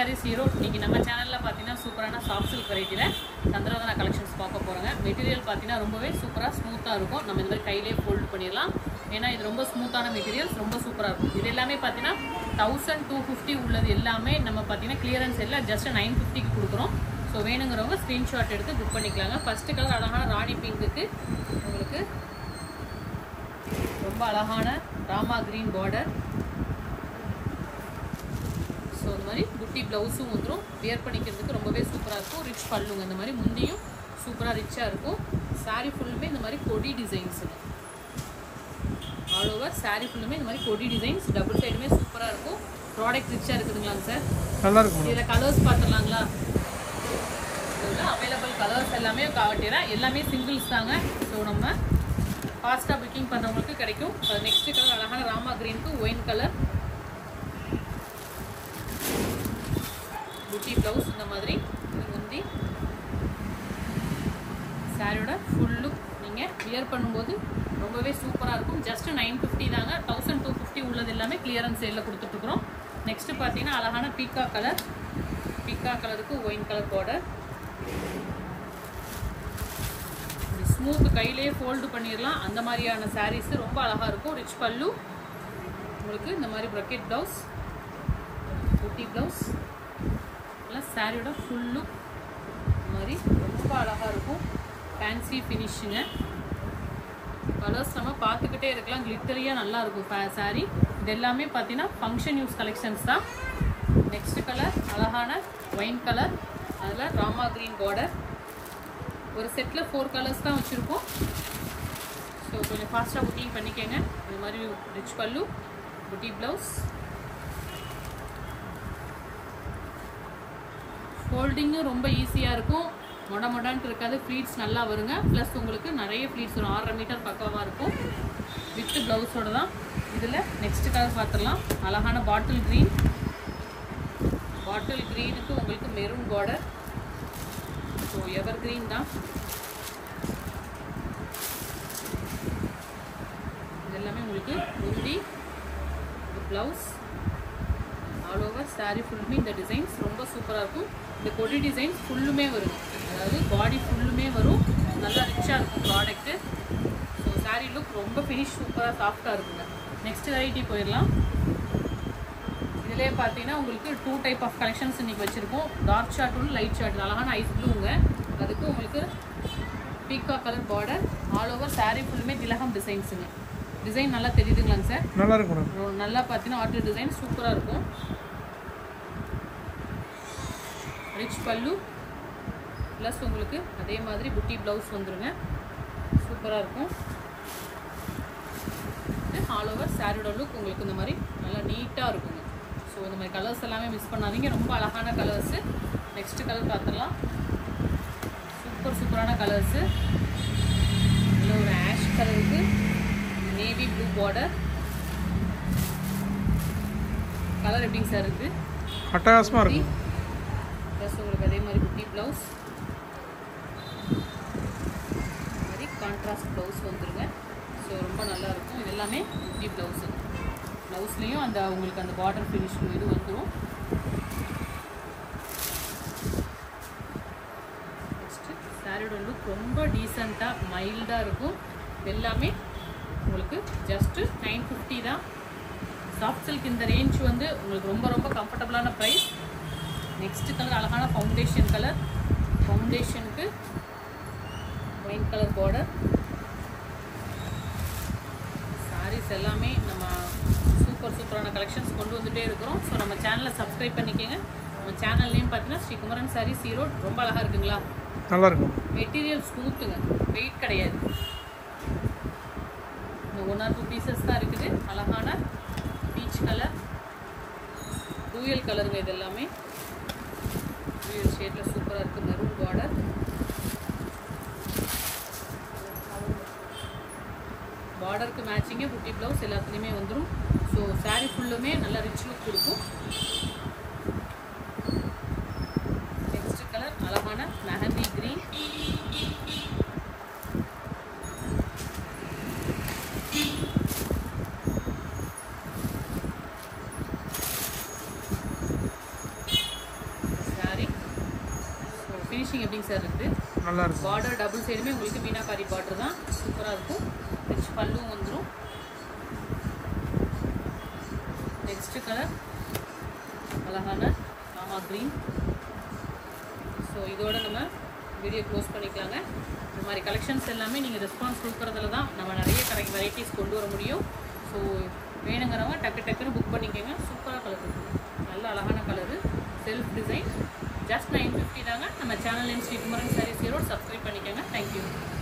saris hero இன்னைக்கு நம்ம சேனலில் பார்த்தீங்கன்னா சூப்பரான சாஃப்ட் சில்க் வெரைட்டியில் சந்திரவதனா கலெக்ஷன்ஸ் பார்க்க போகிறோங்க மெட்டீரியல் பார்த்தீங்கன்னா ரொம்பவே சூப்பராக ஸ்மூத்தாக இருக்கும் நம்ம இந்த மாதிரி கையிலே ஃபோல்ட் பண்ணிடலாம் ஏன்னா இது ரொம்ப ஸ்மூத்தான மெட்டீரியல்ஸ் ரொம்ப சூப்பராக இருக்கும் இது எல்லாமே பார்த்தீங்கன்னா தௌசண்ட் டூ ஃபிஃப்டி உள்ளது எல்லாமே நம்ம பார்த்தீங்கன்னா கிளியரன்ஸ் எல்லாம் ஜஸ்ட் நைன் ஃபிஃப்டிக்கு கொடுக்குறோம் ஸோ வேணுங்கிறவங்க ஸ்க்ரீன்ஷாட் எடுத்து புக் பண்ணிக்கலாங்க ஃபஸ்ட்டு கலர் அழகான ராணி பிங்க்குக்கு உங்களுக்கு ரொம்ப அழகான ராமா கிரீன் பார்டர் ஸோ இந்த மாதிரி புட்டி ப்ளவுஸும் வந்துடும் வியர் பண்ணிக்கிறதுக்கு ரொம்பவே சூப்பராக இருக்கும் ரிச் பல்லுங்க இந்த மாதிரி முந்தியும் சூப்பராக ரிச்சாக இருக்கும் saree ஃபுல்லுமே இந்த மாதிரி கொடி டிசைன்ஸுங்க ஆல் ஓவர் saree ஃபுல்லுமே இந்த மாதிரி கொடி டிசைன்ஸ் டபுள் சைடுமே சூப்பராக இருக்கும் ப்ராடக்ட் ரிச்சாக இருக்குதுங்களாங்க சார் நல்லா இருக்கும் மேடம் இதில் கலர்ஸ் பார்த்துடலாங்களா இதில் அவைலபிள் கலர்ஸ் எல்லாமே காட்டிடுறேன் எல்லாமே சிங்கிள்ஸ் தாங்க ஸோ நம்ம ஃபாஸ்ட்டாக புக்கிங் பண்ணுறவங்களுக்கு கிடைக்கும் நெக்ஸ்ட் கலர் அழகான ராமா க்ரீனுக்கு ஒயின் கலர் புட்டி ப்ளவுஸ் இந்த மாதிரி இது முந்தி சாரியோட ஃபுல் லுக் நீங்கள் வியர் பண்ணும்போது ரொம்பவே சூப்பராக இருக்கும் ஜஸ்ட் நைன் ஃபிஃப்டி தாங்க தௌசண்ட் டூ ஃபிஃப்டி உள்ளது எல்லாமே கிளியரன்ஸ் சேலில் கொடுத்துட்ருக்குறோம் நெக்ஸ்ட்டு பார்த்தீங்கன்னா அழகான பீக்கா கலர் பீக்கா கலருக்கு ஒயின் கலர் பார்டர் ஸ்மூத் கையிலே ஃபோல்டு பண்ணிடலாம் அந்த மாதிரியான sarees ரொம்ப அழகாக இருக்கும் ரிச் பல்லு உங்களுக்கு இந்த மாதிரி ப்ரக்கெட் ப்ளவுஸ் குட்டி ப்ளவுஸ் எல்லாம் சாரியோட ஃபுல் லுக் இந்த மாதிரி ரொம்ப அழகாக இருக்கும் ஃபேன்சி ஃபினிஷிங்க கலர்ஸ் நம்ம பார்த்துக்கிட்டே இருக்கலாம் கிளிட்டரியாக நல்லா இருக்கும் சாரி இது எல்லாமே பார்த்தீங்கன்னா ஃபங்க்ஷன் யூஸ் கலெக்ஷன்ஸ் தான் நெக்ஸ்ட் கலர் அழகான ஒயின் கலர் அதில் ராமா க்ரீன் பார்டர் ஒரு செட்டில் ஃபோர் கலர்ஸ் தான் வச்சுருக்கோம் ஸோ கொஞ்சம் ஃபாஸ்ட்டாக புக்கிங் பண்ணிக்கோங்க இது மாதிரி ரிச் பல்லு புட்டி ப்ளவுஸ் ஃபோல்டிங்கும் ரொம்ப ஈஸியாக இருக்கும் மொட மொடான்ட்டு இருக்காது ஃப்ளீட்ஸ் நல்லா வருங்க ப்ளஸ் உங்களுக்கு நிறைய ஃப்ளீட்ஸ் வரும் ஆறரை மீட்டர் பக்கமாக இருக்கும் வித்து ப்ளவுஸோட தான் இதில் நெக்ஸ்ட் கலர் பார்த்துடலாம் அழகான பாட்டில் க்ரீன் பாட்டில் க்ரீனுக்கு உங்களுக்கு maroon border so evergreen தான் இது எல்லாமே உங்களுக்கு முந்தி ப்ளவுஸ் ஆல் ஓவர் saree ஃபுல்லுமே இந்த டிசைன்ஸ் ரொம்ப சூப்பராக இருக்கும் இந்த கொடி டிசைன்ஸ் ஃபுல்லுமே வரும் அதாவது பாடி ஃபுல்லுமே வரும் நல்லா ரிச்சாக இருக்கும் ப்ராடக்ட்டு ஸோ saree லுக் ரொம்ப ஃபினிஷ் சூப்பராக சாஃப்டாக இருக்குங்க நெக்ஸ்ட் வெரைட்டி போயிடலாம் இதிலே பார்த்தீங்கன்னா உங்களுக்கு டூ டைப் ஆஃப் கலெக்ஷன்ஸ் இன்றைக்கி வச்சுருக்கோம் டார்க் ஷார்ட் ஒன்று லைட் ஷார்ட் அழகான ஐஸ் ப்ளூங்க அதுக்கு உங்களுக்கு பீக்கா colour border all over saree ஃபுல்லுமே திலகம் டிசைன்ஸுங்க டிசைன் நல்லா தெரியுதுங்களாங்க சார் நல்லா இருக்கும் மேடம் ரொ- நல்லா பார்த்தீங்கன்னா ஆர்டர் டிசைன் சூப்பராக இருக்கும் ரிச் பல்லு ப்ளஸ் உங்களுக்கு அதே மாதிரி புட்டி ப்ளவுஸ் வந்துருங்க சூப்பராக இருக்கும் ஆல் ஓவர் சாரியோட லுக் உங்களுக்கு இந்த மாதிரி நல்லா நீட்டாக இருக்குங்க ஸோ இந்த மாதிரி கலர்ஸ் எல்லாமே மிஸ் பண்ணாதீங்க ரொம்ப அழகான கலர்ஸு நெக்ஸ்ட் கலர் பார்த்துடலாம் சூப்பர் சூப்பரான கலர்ஸு இதில் ஒரு ஆஷ் கலருக்கு நேவி ப்ளூ பார்டர் கலர் எப்படிங்க சார் இருக்குது அட்டகாசமாக இருக்கும் ப்ளஸ் உங்களுக்கு அதே மாதிரி குட்டி ப்ளவுஸ் மாதிரி கான்ட்ராஸ்ட் ப்ளவுஸ் வந்துருங்க ஸோ ரொம்ப நல்லா இருக்கும் இது எல்லாமே குட்டி ப்ளவுஸு ப்ளவுஸ்லேயும் அந்த உங்களுக்கு அந்த பார்டர் ஃபினிஷ் இது வந்துடும் நெக்ஸ்ட்டு சாரியோட லுக் ரொம்ப டீசெண்டாக மைல்டாக இருக்கும் இது எல்லாமே உங்களுக்கு ஜஸ்ட்டு நைன் ஃபிஃப்டி தான் சாஃப்ட் சில்க் இந்த ரேஞ்ச் வந்து உங்களுக்கு ரொம்ப ரொம்ப கம்ஃபர்டபுளான ப்ரைஸ் நெக்ஸ்ட் கலர் அழகான ஃபவுண்டேஷன் கலர் ஃபவுண்டேஷனுக்கு ஒயின் கலர் பார்டர் சாரீஸ் எல்லாமே நம்ம சூப்பர் சூப்பரான கலெக்ஷன்ஸ் கொண்டு வந்துட்டே இருக்கிறோம் ஸோ நம்ம சேனலை சப்ஸ்கிரைப் பண்ணிக்கோங்க நம்ம சேனல் நேம் பார்த்தீங்கன்னா ஸ்ரீ குமரன் சாரி ஈரோட் ரொம்ப அழகாக இருக்குங்களா நல்லா இருக்கும் மெட்டீரியல் ஸ்மூத்துங்க வெயிட் கிடையாது இந்த ஒன் ஆர் டூ பீசஸ் தான் இருக்குது அழகான பீச் கலர் டூயல் கலருங்க இது எல்லாமே டூயல் ஷேட்டில் சூப்பராக இருக்குது மெரூன் பார்டர் பார்டருக்கு மேட்சிங்கே குட்டி ப்ளவுஸ் எல்லாத்துலேயுமே வந்துடும் ஸோ saree ஃபுல்லுமே நல்லா ரிச் லுக் கொடுக்கும் நெக்ஸ்ட் கலர் அழகான மெஹந்தி green ஃபினிஷிங் எப்படிங்க சார் இருக்குது நல்லா இருக்கும் பார்டர் டபுள் சைடுமே உங்களுக்கு மீனாகாரி பார்டர் தான் சூப்பராக இருக்கும் ரிச் பல்லும் வந்துடும் நெக்ஸ்ட் கலர் அழகான ஆமா க்ரீன் ஸோ இதோட நம்ம வீடியோ க்ளோஸ் பண்ணிக்கலாங்க இந்த மாதிரி கலெக்ஷன்ஸ் எல்லாமே நீங்கள் ரெஸ்பான்ஸ் கொடுக்குறதுல தான் நம்ம நிறைய கரெக்ட் வெரைட்டிஸ் கொண்டு வர முடியும் ஸோ வேணுங்கிறவங்க டக்கு டக்குன்னு புக் பண்ணிக்கோங்க சூப்பராக கலர் இருக்குது நல்ல அழகான colour self design just nine fifty தாங்க நம்ம channel name Shri Kumaran sarees Erode subscribe பண்ணிக்கோங்க தேங்க்யூ